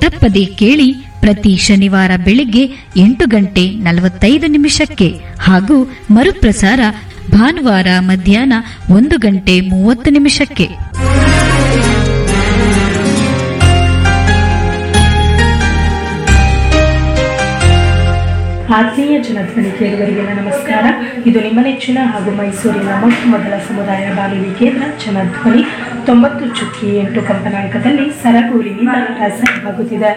ತಪ್ಪದೆ ಕೇಳಿ ಪ್ರತಿ ಶನಿವಾರ ಬೆಳಿಗ್ಗೆ ಎಂಟು ಗಂಟೆ ನಲವತ್ತೈದು ನಿಮಿಷಕ್ಕೆ ಹಾಗೂ ಮರುಪ್ರಸಾರ ಭಾನುವಾರ ಮಧ್ಯಾಹ್ನ ಒಂದು ಗಂಟೆ ಮೂವತ್ತು ನಿಮಿಷಕ್ಕೆ ಆತ್ಮೀಯ ಜನಧ್ವನಿ ಕೇಳುಗರಿಗೆಲ್ಲ ನಮಸ್ಕಾರ ಇದು ನಿಮ್ಮ ನೆಚ್ಚಿನ ಹಾಗೂ ಮೈಸೂರಿನ ಮೊಟ್ಟ ಮೊದಲ ಸಮುದಾಯ ಬಾನುಲಿ ಕೇಂದ್ರ ಜನಧ್ವನಿ ತೊಂಬತ್ತು ಚುಕ್ಕಿ ಎಂಟು ಕಂಪನಾಂಕದಲ್ಲಿ ಸರಗೂರಿನಿಂದ ಪ್ರಸಾರವಾಗುತ್ತಿದೆ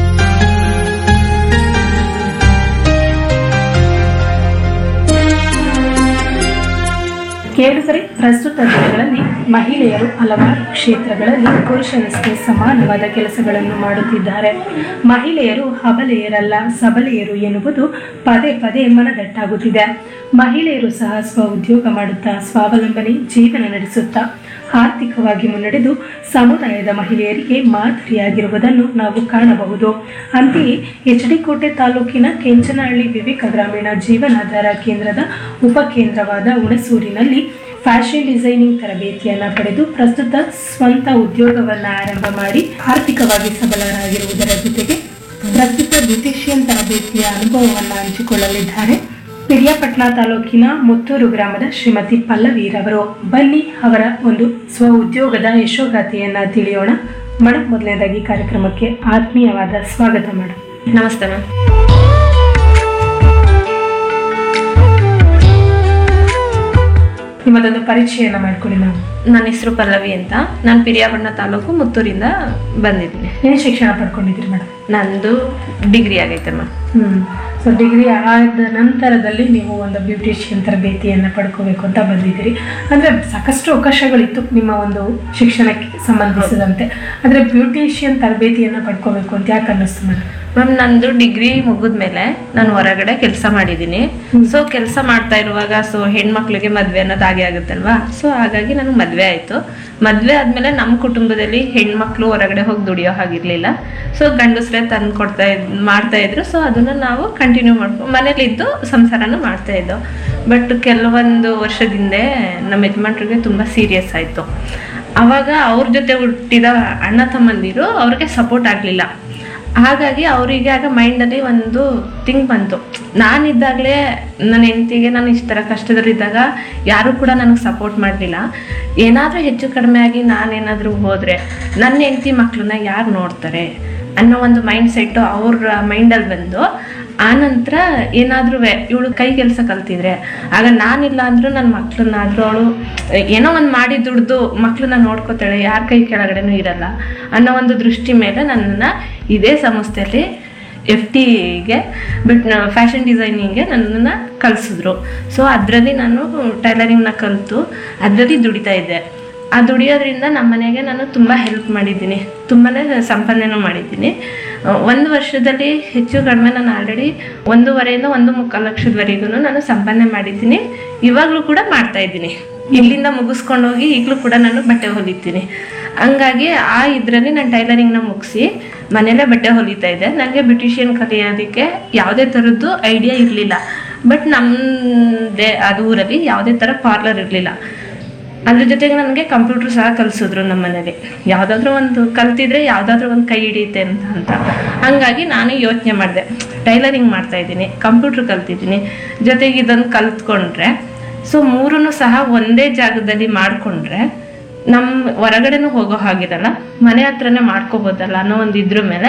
ಕೇಳುಗರೆ ಪ್ರಸ್ತುತ ದಿನಗಳಲ್ಲಿ ಮಹಿಳೆಯರು ಹಲವಾರು ಕ್ಷೇತ್ರಗಳಲ್ಲಿ ಪುರುಷರಷ್ಟೇ ಸಮಾನವಾದ ಕೆಲಸಗಳನ್ನು ಮಾಡುತ್ತಿದ್ದಾರೆ ಮಹಿಳೆಯರು ಹಬಲೆಯರಲ್ಲ ಸಬಲೆಯರು ಎನ್ನುವುದು ಪದೇ ಪದೇ ಮನದಟ್ಟಾಗುತ್ತಿದೆ ಮಹಿಳೆಯರು ಸಹ ಸ್ವ ಉದ್ಯೋಗ ಮಾಡುತ್ತಾ ಸ್ವಾವಲಂಬನೆ ಜೀವನ ನಡೆಸುತ್ತಾ ಆರ್ಥಿಕವಾಗಿ ಮುನ್ನಡೆದು ಸಮುದಾಯದ ಮಹಿಳೆಯರಿಗೆ ಮಾದರಿಯಾಗಿರುವುದನ್ನು ನಾವು ಕಾಣಬಹುದು ಅಂತೆಯೇ ಎಚ್ ಡಿ ಕೋಟೆ ತಾಲೂಕಿನ ಕೆಂಚನಹಳ್ಳಿ ವಿವೇಕ ಗ್ರಾಮೀಣ ಜೀವನಾಧಾರ ಕೇಂದ್ರದ ಉಪಕೇಂದ್ರವಾದ ಹುಣಸೂರಿನಲ್ಲಿ ಫ್ಯಾಷನ್ ಡಿಸೈನಿಂಗ್ ತರಬೇತಿಯನ್ನು ಪಡೆದು ಪ್ರಸ್ತುತ ಸ್ವಂತ ಉದ್ಯೋಗವನ್ನು ಆರಂಭ ಮಾಡಿ ಆರ್ಥಿಕವಾಗಿ ಸಬಲರಾಗಿರುವುದರ ಜೊತೆಗೆ ಪ್ರಸ್ತುತ ಬ್ಯೂಟಿಷಿಯನ್ ತರಬೇತಿಯ ಅನುಭವವನ್ನು ಹಂಚಿಕೊಳ್ಳಲಿದ್ದಾರೆ ಪಿರಿಯಾಪಟ್ಟಣ ತಾಲೂಕಿನ ಮುತ್ತೂರು ಗ್ರಾಮದ ಶ್ರೀಮತಿ ಪಲ್ಲವೀರವರು ಬನ್ನಿ ಅವರ ಒಂದು ಸ್ವ ಉದ್ಯೋಗದ ಯಶೋಗಾಥೆಯನ್ನ ತಿಳಿಯೋಣ ಮೇಡಮ್ ಮೊದಲನೇದಾಗಿ ಕಾರ್ಯಕ್ರಮಕ್ಕೆ ಆತ್ಮೀಯವಾದ ಸ್ವಾಗತ ಮೇಡಮ್ ನಮಸ್ತೆ ಮ್ಯಾಮ್ ನಿಮ್ಮದೊಂದು ಪರಿಚಯನ ಮಾಡ್ಕೊಡಿ ನಾವು ನನ್ನ ಹೆಸರು ಪಲ್ಲವಿ ಅಂತ ನಾನು ಪಿರಿಯಾಪಟ್ಟಣ ತಾಲೂಕು ಮುತ್ತೂರಿಂದ ಬಂದಿದ್ದೀನಿ ಏನು ಶಿಕ್ಷಣ ಪಡ್ಕೊಂಡಿದ್ದೀರಿ ಮೇಡಮ್ ನಂದು ಡಿಗ್ರಿ ಆಗೈತೆ ಮ್ಯಾಮ್ ಹ್ಮ್ ಸೊ ಡಿಗ್ರಿ ಆದ ನಂತರದಲ್ಲಿ ನೀವು ಒಂದು ಬ್ಯೂಟಿಷಿಯನ್ ತರಬೇತಿಯನ್ನು ಪಡ್ಕೋಬೇಕು ಅಂತ ಬಂದಿದ್ದೀರಿ ಅಂದರೆ ಸಾಕಷ್ಟು ಅವಕಾಶಗಳಿತ್ತು ನಿಮ್ಮ ಒಂದು ಶಿಕ್ಷಣಕ್ಕೆ ಸಂಬಂಧಿಸಿದಂತೆ ಆದರೆ ಬ್ಯೂಟಿಷಿಯನ್ ತರಬೇತಿಯನ್ನು ಪಡ್ಕೋಬೇಕು ಅಂತ ಯಾಕೆ ಅನ್ನಿಸ್ತು ಮೇಡಮ್ ಮ್ಯಾಮ್ ನಂದು ಡಿಗ್ರಿ ಮುಗಿದ್ಮೇಲೆ ನಾನು ಹೊರಗಡೆ ಕೆಲಸ ಮಾಡಿದ್ದೀನಿ ಸೊ ಕೆಲಸ ಮಾಡ್ತಾ ಇರುವಾಗ ಸೊ ಹೆಣ್ಮಕ್ಳಿಗೆ ಮದ್ವೆ ಅನ್ನೋದು ಹಾಗೆ ಆಗುತ್ತಲ್ವಾ ಸೊ ಹಾಗಾಗಿ ನನಗೆ ಮದ್ವೆ ಆಯ್ತು ಮದ್ವೆ ಆದ್ಮೇಲೆ ನಮ್ಮ ಕುಟುಂಬದಲ್ಲಿ ಹೆಣ್ಮಕ್ಳು ಹೊರಗಡೆ ಹೋಗಿ ದುಡಿಯೋ ಹಾಗಿರ್ಲಿಲ್ಲ ಸೊ ಗಂಡಸ್ರೇ ತಂದು ಕೊಡ್ತಾ ಇದ್ ಮಾಡ್ತಾ ಇದ್ರು ಸೊ ಅದನ್ನ ನಾವು ಕಂಟಿನ್ಯೂ ಮಾಡ್ಕೊಂಡು ಮನೇಲಿದ್ದು ಸಂಸಾರನ ಮಾಡ್ತಾ ಇದ್ದೋ ಬಟ್ ಕೆಲವೊಂದು ವರ್ಷದಿಂದ ನಮ್ಮ ಯಜಮಾನ್ರಿಗೆ ತುಂಬಾ ಸೀರಿಯಸ್ ಆಯ್ತು ಅವಾಗ ಅವ್ರ ಜೊತೆ ಹುಟ್ಟಿದ ಅಣ್ಣ ತಮ್ಮಂದಿರು ಅವ್ರಿಗೆ ಸಪೋರ್ಟ್ ಆಗಲಿಲ್ಲ ಹಾಗಾಗಿ ಅವರಿಗೆ ಆಗ ಮೈಂಡಲ್ಲಿ ಒಂದು ಥಿಂಕ್ ಬಂತು ನಾನಿದ್ದಾಗಲೇ ನನ್ನ ಹೆಂಡತಿಗೆ ನಾನು ಇಷ್ಟು ಥರ ಕಷ್ಟದಲ್ಲಿದ್ದಾಗ ಯಾರೂ ಕೂಡ ನನಗೆ ಸಪೋರ್ಟ್ ಮಾಡಲಿಲ್ಲ ಏನಾದರೂ ಹೆಚ್ಚು ಕಡಿಮೆ ಆಗಿ ನಾನೇನಾದರೂ ಹೋದರೆ ನನ್ನ ಹೆಂಡತಿ ಮಕ್ಕಳನ್ನ ಯಾರು ನೋಡ್ತಾರೆ ಅನ್ನೋ ಒಂದು ಮೈಂಡ್ ಸೆಟ್ಟು ಅವ್ರ ಮೈಂಡಲ್ಲಿ ಬಂದು ಆನಂತರ ಏನಾದ್ರೂ ಇವಳು ಕೈ ಕೆಲಸ ಕಲ್ತಿದ್ರೆ ಆಗ ನಾನಿಲ್ಲ ಅಂದ್ರೂ ನನ್ನ ಮಕ್ಳನ್ನಾದ್ರೂ ಅವಳು ಏನೋ ಒಂದು ಮಾಡಿ ದುಡ್ದು ಮಕ್ಳನ್ನ ನೋಡ್ಕೋತಾಳೆ ಯಾರ ಕೈ ಕೆಳಗಡೆನೂ ಇರಲ್ಲ ಅನ್ನೋ ಒಂದು ದೃಷ್ಟಿ ಮೇಲೆ ನನ್ನನ್ನು ಇದೇ ಸಂಸ್ಥೆಯಲ್ಲಿ ಎಫ್ ಟಿಗೆ ಬಿಟ್ ಫ್ಯಾಷನ್ ಡಿಸೈನಿಂಗ್ಗೆ ನನ್ನನ್ನು ಕಲಿಸಿದ್ರು ಸೊ ಅದರಲ್ಲಿ ನಾನು ಟೈಲರಿಂಗ್ನ ಕಲಿತು ಅದರಲ್ಲಿ ದುಡಿತಾ ಇದ್ದೆ ಆ ದುಡಿಯೋದ್ರಿಂದ ನಮ್ಮ ಮನೆಗೆ ನಾನು ತುಂಬ ಹೆಲ್ಪ್ ಮಾಡಿದ್ದೀನಿ ತುಂಬಾ ಸಂಪಾದನೆನೂ ಮಾಡಿದ್ದೀನಿ ಅಹ್ ಒಂದು ವರ್ಷದಲ್ಲಿ ಹೆಚ್ಚು ಕಡಿಮೆ ನಾನು ಆಲ್ರೆಡಿ ಒಂದೂವರೆಯಿಂದ ಒಂದು ಮುಕ್ಕಾಲು ಲಕ್ಷದವರೆಗೂ ನಾನು ಸಂಪಾದನೆ ಮಾಡಿದ್ದೀನಿ ಇವಾಗಲೂ ಕೂಡ ಮಾಡ್ತಾ ಇದ್ದೀನಿ ಇಲ್ಲಿಂದ ಮುಗಿಸ್ಕೊಂಡು ಹೋಗಿ ಈಗಲೂ ಕೂಡ ನಾನು ಬಟ್ಟೆ ಹೊಲಿತೀನಿ ಹಂಗಾಗಿ ಆ ಇದರಲ್ಲಿ ನಾನು ಟೈಲರಿಂಗ್ನ ಮುಗಿಸಿ ಮನೇಲೇ ಬಟ್ಟೆ ಹೊಲಿತಾ ಇದ್ದೆ ನನಗೆ ಬ್ಯೂಟಿಷಿಯನ್ ಕಲಿಯೋದಕ್ಕೆ ಯಾವುದೇ ಥರದ್ದು ಐಡಿಯಾ ಇರಲಿಲ್ಲ ಬಟ್ ನಮ್ಮದೇ ಅದು ಊರಲ್ಲಿ ಯಾವುದೇ ಥರ ಪಾರ್ಲರ್ ಇರಲಿಲ್ಲ ಅದ್ರ ಜೊತೆಗೆ ನನಗೆ ಕಂಪ್ಯೂಟರ್ ಸಹ ಕಲಿಸಿದ್ರು ನಮ್ಮ ಮನೇಲಿ ಯಾವುದಾದ್ರೂ ಒಂದು ಕಲ್ತಿದ್ರೆ ಯಾವುದಾದ್ರೂ ಒಂದು ಕೈ ಹಿಡಿಯುತ್ತೆ ಅಂತ ಅಂತ ಹಂಗಾಗಿ ನಾನು ಯೋಚನೆ ಮಾಡಿದೆ ಟೈಲರಿಂಗ್ ಮಾಡ್ತಾ ಇದ್ದೀನಿ ಕಂಪ್ಯೂಟರ್ ಕಲ್ತಿದ್ದೀನಿ ಜೊತೆಗೆ ಇದನ್ನು ಕಲ್ತ್ಕೊಂಡ್ರೆ ಸೊ ಮೂರನ್ನು ಸಹ ಒಂದೇ ಜಾಗದಲ್ಲಿ ಮಾಡಿಕೊಂಡ್ರೆ ನಮ್ಮ ಹೊರಗಡೆನೂ ಹೋಗೋ ಹಾಗಿರಲ್ಲ ಮನೆ ಹತ್ರನೇ ಮಾಡ್ಕೋಬೋದಲ್ಲ ಅನ್ನೋ ಒಂದು ಇದ್ರ ಮೇಲೆ